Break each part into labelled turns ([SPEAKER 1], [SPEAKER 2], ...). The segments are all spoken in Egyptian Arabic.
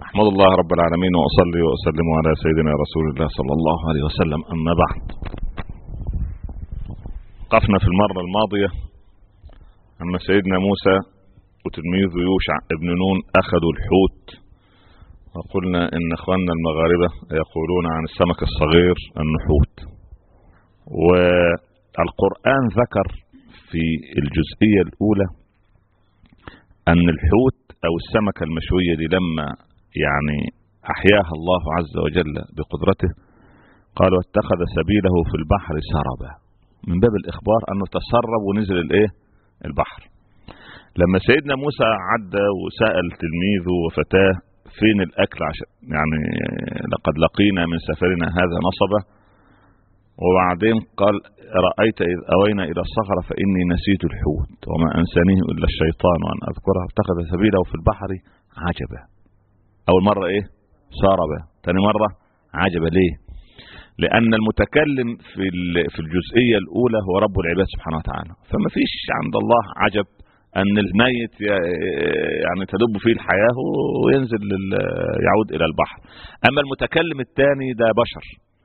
[SPEAKER 1] احمد الله رب العالمين واصلي واسلم على سيدنا رسول الله صلى الله عليه وسلم اما بعد وقفنا في المره الماضيه ان سيدنا موسى وتلميذه يوشع ابن نون اخذوا الحوت وقلنا ان اخواننا المغاربه يقولون عن السمك الصغير النحوت والقران ذكر في الجزئيه الاولى ان الحوت او السمكه المشويه دي لما يعني احياها الله عز وجل بقدرته قال واتخذ سبيله في البحر سربا من باب الاخبار انه تسرب ونزل الايه البحر لما سيدنا موسى عدى وسال تلميذه وفتاه فين الاكل عشان يعني لقد لقينا من سفرنا هذا نصبه وبعدين قال رأيت إذ أوينا إلى الصخرة فإني نسيت الحوت وما أنسانيه إلا الشيطان وأن أذكره اتخذ سبيله في البحر عجبا أول مرة إيه ساربا ثاني مرة عجبا ليه لأن المتكلم في في الجزئية الأولى هو رب العباد سبحانه وتعالى فما فيش عند الله عجب أن الميت يعني تدب فيه الحياة وينزل يعود إلى البحر أما المتكلم الثاني ده بشر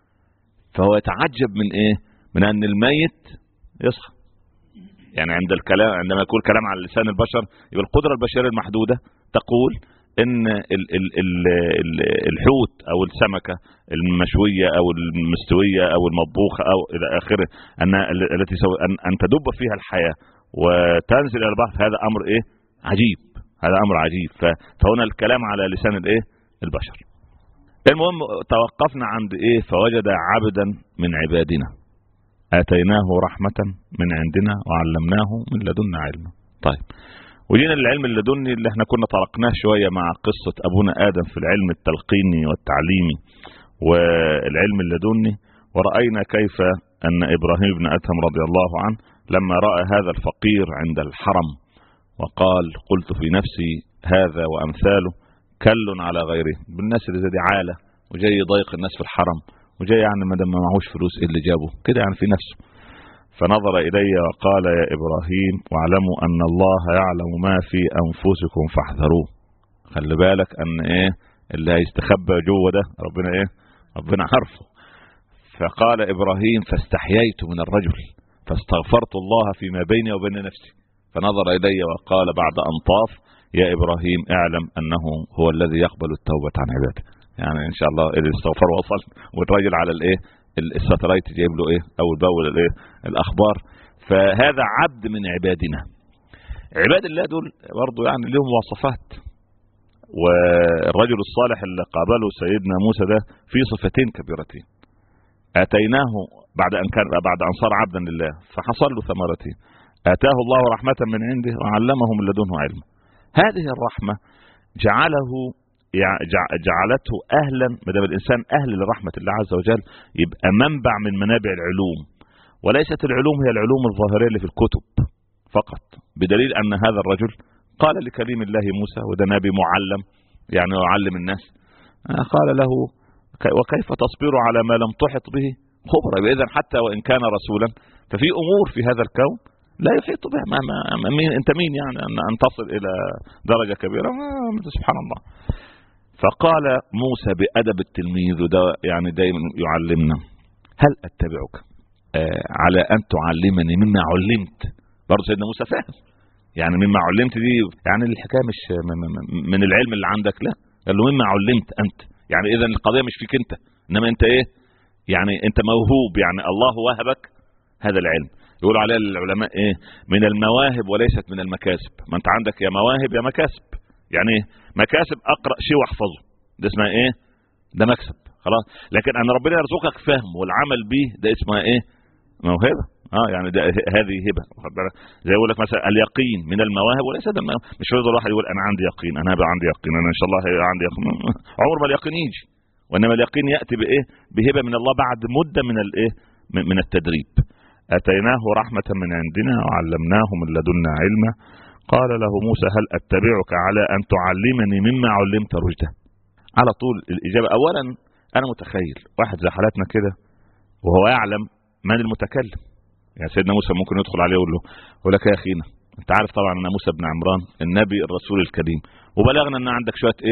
[SPEAKER 1] فهو يتعجب من ايه من ان الميت يصحى يعني عند الكلام عندما يكون كلام على لسان البشر يبقى القدره البشريه المحدوده تقول ان ال ال ال ال الحوت او السمكه المشويه او المستويه او المطبوخه او الى اخره ان التي سو ان, أن تدب فيها الحياه وتنزل الى البحر هذا امر ايه عجيب هذا امر عجيب فهنا الكلام على لسان الايه البشر المهم توقفنا عند ايه فوجد عبدا من عبادنا اتيناه رحمة من عندنا وعلمناه من لدنا علما طيب وجينا للعلم اللدني اللي احنا كنا طرقناه شوية مع قصة ابونا ادم في العلم التلقيني والتعليمي والعلم اللدني ورأينا كيف ان ابراهيم بن ادهم رضي الله عنه لما رأى هذا الفقير عند الحرم وقال قلت في نفسي هذا وامثاله كل على غيره بالناس اللي زي دي عاله وجاي يضايق الناس في الحرم وجاي يعني ما دام ما معهوش فلوس ايه اللي جابه كده يعني في نفسه فنظر الي وقال يا ابراهيم واعلموا ان الله يعلم ما في انفسكم فاحذروه خلي بالك ان ايه اللي هيستخبى جوه ده ربنا ايه ربنا عارفه فقال ابراهيم فاستحييت من الرجل فاستغفرت الله فيما بيني وبين نفسي فنظر الي وقال بعد ان طاف يا ابراهيم اعلم انه هو الذي يقبل التوبه عن عباده يعني ان شاء الله الاستغفار وصل والراجل على الايه الساتلايت جايب له ايه اول باول الايه الاخبار فهذا عبد من عبادنا عباد الله دول برضه يعني لهم مواصفات والرجل الصالح اللي قابله سيدنا موسى ده في صفتين كبيرتين اتيناه بعد ان كان بعد ان صار عبدا لله فحصل له ثمرتين اتاه الله رحمه من عنده وعلمه من لدنه علما هذه الرحمة جعله جعلته أهلا ما دام الإنسان أهل لرحمة الله عز وجل يبقى منبع من منابع العلوم وليست العلوم هي العلوم الظاهرية اللي في الكتب فقط بدليل أن هذا الرجل قال لكليم الله موسى وده نبي معلم يعني يعلم الناس قال له وكيف تصبر على ما لم تحط به خبرة إذا حتى وإن كان رسولا ففي أمور في هذا الكون لا يحيط بها ما ما مين انت مين يعني ان, أن تصل الى درجه كبيره ما سبحان الله فقال موسى بادب التلميذ وده يعني دايما يعلمنا هل اتبعك آه على ان تعلمني مما علمت برضه سيدنا موسى فاهم يعني مما علمت دي يعني الحكايه مش من العلم اللي عندك لا قال له مما علمت انت يعني اذا القضيه مش فيك انت انما انت ايه يعني انت موهوب يعني الله وهبك هذا العلم يقولوا عليها العلماء ايه من المواهب وليست من المكاسب ما انت عندك يا مواهب يا مكاسب يعني ايه مكاسب اقرا شيء واحفظه ده اسمها ايه ده مكسب خلاص لكن ان ربنا يرزقك فهم والعمل به ده اسمها ايه موهبه اه يعني ده هذه هبه زي يقول لك مثلا اليقين من المواهب وليس ده مش يفضل الواحد يقول انا عندي يقين انا هبقى عندي يقين انا ان شاء الله عندي يقين عمر ما اليقين يجي وانما اليقين ياتي بايه بهبه من الله بعد مده من الايه من التدريب اتيناه رحمه من عندنا وعلمناه من لدنا علما قال له موسى هل اتبعك على ان تعلمني مما علمت رشدا على طول الاجابه اولا انا متخيل واحد زي حالاتنا كده وهو يعلم من المتكلم يعني سيدنا موسى ممكن يدخل عليه ويقول له يقول لك يا اخينا انت عارف طبعا ان موسى بن عمران النبي الرسول الكريم وبلغنا ان عندك شويه ايه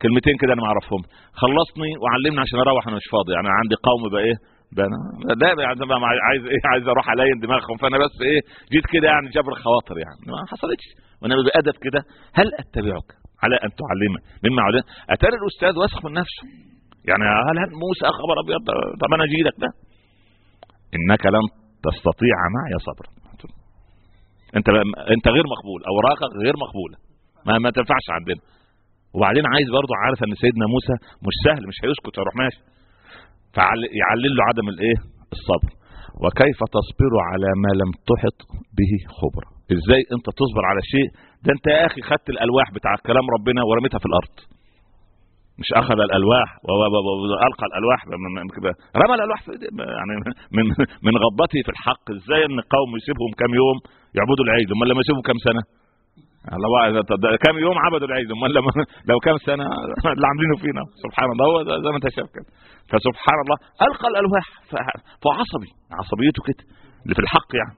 [SPEAKER 1] كلمتين كده انا ما اعرفهم خلصني وعلمني عشان اروح انا مش فاضي يعني عندي قوم بقى ايه بقى أنا- لا يعني بقى عايز ايه عايز اروح الين دماغهم فانا بس ايه جيت كده يعني جبر خواطر يعني ما حصلتش وانا بادب كده هل اتبعك على ان تعلمه مما علم اتاري الاستاذ واثق من نفسه يعني هل هل موسى خبر ابيض طب انا اجي لك ده انك لن تستطيع معي صبرا انت انت غير مقبول اوراقك غير مقبوله ما ما تنفعش عندنا وبعدين عايز برضه عارف ان سيدنا موسى مش سهل مش هيسكت يروح ماشي فيعلل له عدم الايه الصبر وكيف تصبر على ما لم تحط به خبرة ازاي انت تصبر على شيء ده انت يا اخي خدت الالواح بتاع كلام ربنا ورميتها في الارض مش اخذ الالواح والقى الالواح من- من كده رمى الالواح في إيديه. يعني من من غضبته في الحق ازاي ان قوم يسيبهم كم يوم يعبدوا العيد امال لما يسيبهم كم سنه الله بقى ده- ده كم يوم عبدوا العيد امال لما لو كم سنه اللي عاملينه فينا سبحان الله هو ده- زي ما انت شايف كده فسبحان الله القى الالواح ف- فعصبي عصبيته كده اللي في الحق يعني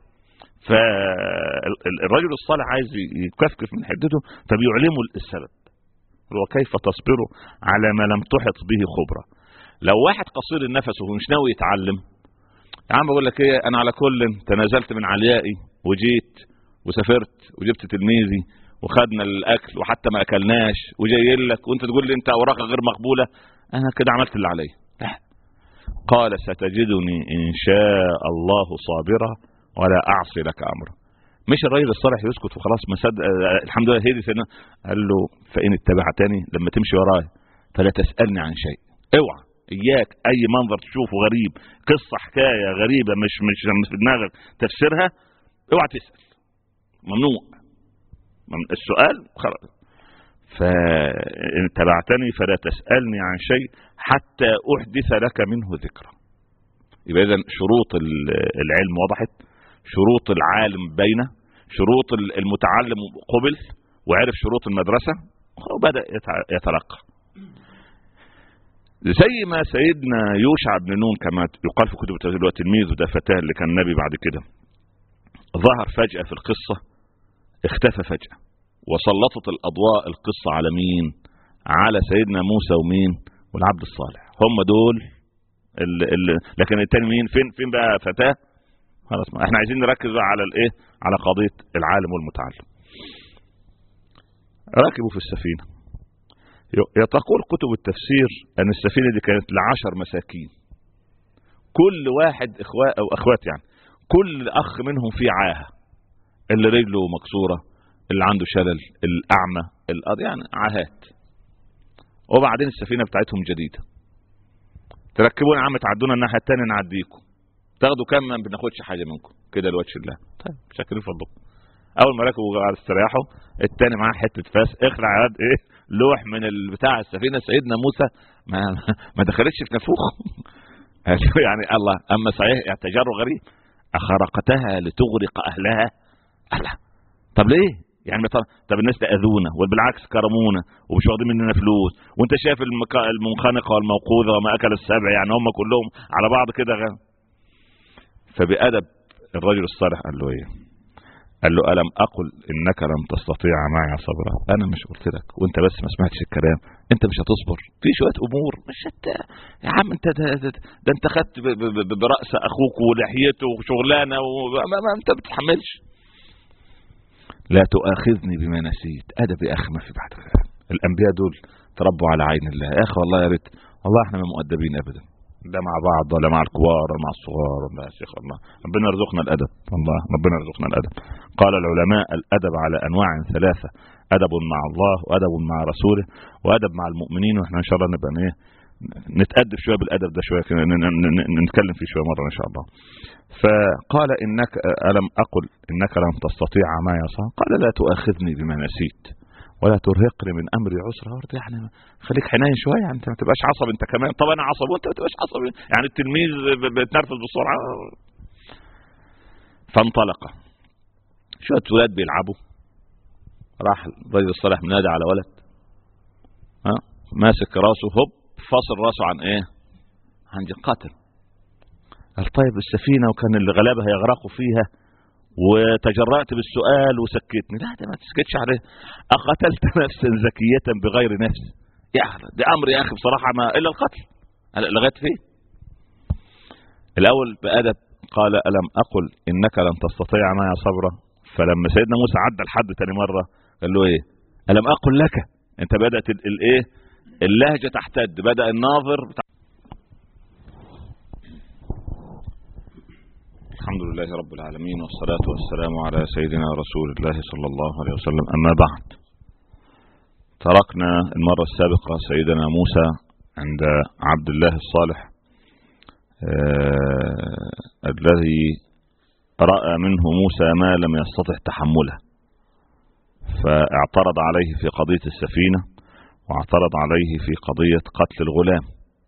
[SPEAKER 1] فالرجل الصالح عايز يكفكف من حدته فبيعلمه السبب هو كيف تصبر على ما لم تحط به خبرة لو واحد قصير النفس ومش ناوي يتعلم يا عم بقول لك ايه انا على كل تنازلت من عليائي وجيت وسافرت وجبت تلميذي وخدنا الاكل وحتى ما اكلناش وجاي لك وانت تقول لي انت اوراقك غير مقبوله انا كده عملت اللي عليا لا قال ستجدني ان شاء الله صابرا ولا اعصي لك امرا مش الراجل الصالح يسكت وخلاص ما صدق آه، الحمد لله هدي سنة قال له فان اتبعتني لما تمشي وراي فلا تسالني عن شيء اوعى اياك اي منظر تشوفه غريب قصه حكايه غريبه مش مش مش في دماغك تفسيرها اوعى تسال ممنوع من- السؤال خلاص فإن تبعتني فلا تسألني عن شيء حتى أحدث لك منه ذكرى يبقى إذن شروط ال- العلم وضحت شروط العالم بينه شروط ال- المتعلم قبل وعرف شروط المدرسة وبدأ يتع- يتلقى زي ما سيدنا يوشع بن نون كما يقال في كتب التفسير تلميذه ده فتاه اللي كان نبي بعد كده ظهر فجأة في القصة اختفى فجأة وسلطت الأضواء القصة على مين على سيدنا موسى ومين والعبد الصالح هم دول ال ال لكن التاني مين فين فين بقى فتاة خلاص ما احنا عايزين نركز بقى على الايه على قضية العالم والمتعلم ركبوا في السفينة ي- تقول كتب التفسير ان السفينة دي كانت لعشر مساكين كل واحد اخوات او اخوات يعني كل اخ منهم فيه عاهة اللي رجله مكسورة اللي عنده شلل الاعمى الأرض يعني عاهات وبعدين السفينة بتاعتهم جديدة تركبون يا عم تعدونا الناحية التانية نعديكم تاخدوا كام ما بناخدش حاجة منكم كده لوجه الله طيب شاكرين فضلكم اول ما ركبوا قاعد استريحوا التاني معاه حته فاس اخلع يد ايه لوح من ال- بتاع السفينه سيدنا موسى ما ما دخلتش في نافوخ يعني الله اما صحيح اعتجار غريب اخرقتها لتغرق اهلها الله طب ليه يعني ما طب- طب الناس ده اذونا وبالعكس كرمونا ومش واخدين مننا فلوس وانت شايف المك- المنخنقه والموقوذه وما اكل السبع يعني هم كلهم على بعض كده غ- فبأدب الرجل الصالح قال له ايه قال له ألم أقل إنك لم تستطيع معي صبرا أنا مش قلت لك وأنت بس ما سمعتش الكلام أنت مش هتصبر في شوية أمور مش أنت يا عم أنت ده, ده, ده أنت خدت ب- ب- ب- برأس أخوك ولحيته وشغلانة وما ما أنت بتتحملش لا تؤاخذني بما نسيت أدب يا أخي ما في بعد خير الأنبياء دول تربوا على عين الله يا أخي والله يا ريت والله احنا ما مؤدبين أبدا لا مع بعض ولا مع الكبار ولا مع الصغار ولا يا شيخ الله ربنا يرزقنا الادب والله ربنا يرزقنا الادب قال العلماء الادب على انواع ثلاثه ادب مع الله وادب مع رسوله وادب مع المؤمنين واحنا ان شاء الله نبقى ايه نتادب شويه بالادب ده شويه كده ن- ن- ن- نتكلم فيه شويه مره ان شاء الله فقال انك الم اقل انك لم تستطيع معي صبرا قال لا تؤاخذني بما نسيت ولا ترهقني من امري عسرا برضه يعني خليك حنين شويه يعني انت ما تبقاش عصبي انت كمان طب انا عصبي وانت ما تبقاش عصبي يعني التلميذ ب- بيتنرفز بسرعه فانطلق شويه ولاد بيلعبوا راح الرجل الصالح منادى على ولد ها ماسك راسه هوب فاصل راسه عن ايه؟ عن قاتل قال طيب السفينه وكان اللي غلبها يغرقوا فيها وتجرأت بالسؤال وسكتني لا ده ما تسكتش عليه أقتلت نفسا زكية بغير نفس يا ده امر يا اخي بصراحه ما الا القتل لغايه فين الاول بادب قال الم اقل انك لن تستطيع معي صبرا فلما سيدنا موسى عدى لحد تاني مره قال له ايه الم اقل لك انت بدات الايه اللهجه تحتد بدا الناظر الحمد لله رب العالمين والصلاة والسلام على سيدنا رسول الله صلى الله عليه وسلم أما بعد تركنا المرة السابقة سيدنا موسى عند عبد الله الصالح آه الذي رأى منه موسى ما لم يستطع تحمله فاعترض عليه في قضية السفينة واعترض عليه في قضية قتل الغلام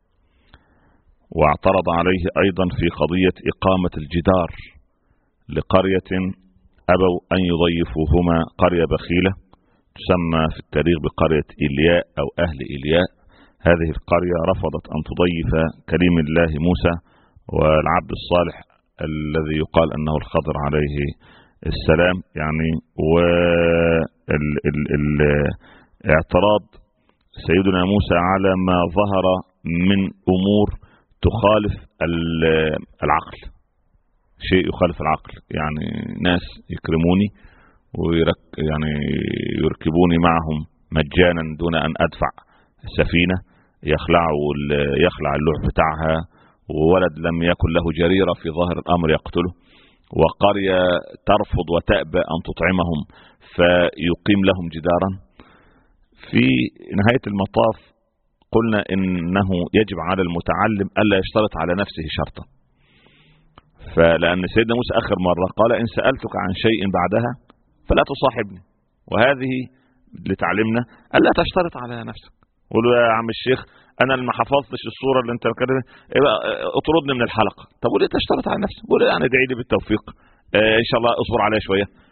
[SPEAKER 1] واعترض عليه ايضا في قضية اقامة الجدار لقرية ابوا ان يضيفوهما قرية بخيلة تسمى في التاريخ بقرية إلياء او اهل إلياء هذه القرية رفضت ان تضيف كريم الله موسى والعبد الصالح الذي يقال انه الخضر عليه السلام يعني والاعتراض سيدنا موسى على ما ظهر من امور تخالف العقل شيء يخالف العقل يعني ناس يكرموني ويرك يعني يركبوني معهم مجانا دون ان ادفع السفينه يخلعوا يخلع اللوح بتاعها وولد لم يكن له جريره في ظاهر الامر يقتله وقريه ترفض وتأبى ان تطعمهم فيقيم لهم جدارا في نهايه المطاف قلنا انه يجب على المتعلم الا يشترط على نفسه شرطا فلان سيدنا موسى اخر مره قال ان سالتك عن شيء بعدها فلا تصاحبني وهذه لتعلمنا الا تشترط على نفسك قول يا عم الشيخ انا ما حفظتش الصوره اللي انت كده اطردني من الحلقه طب وليه تشترط على نفسك قول يعني ادعي لي بالتوفيق آه ان شاء الله اصبر عليا شويه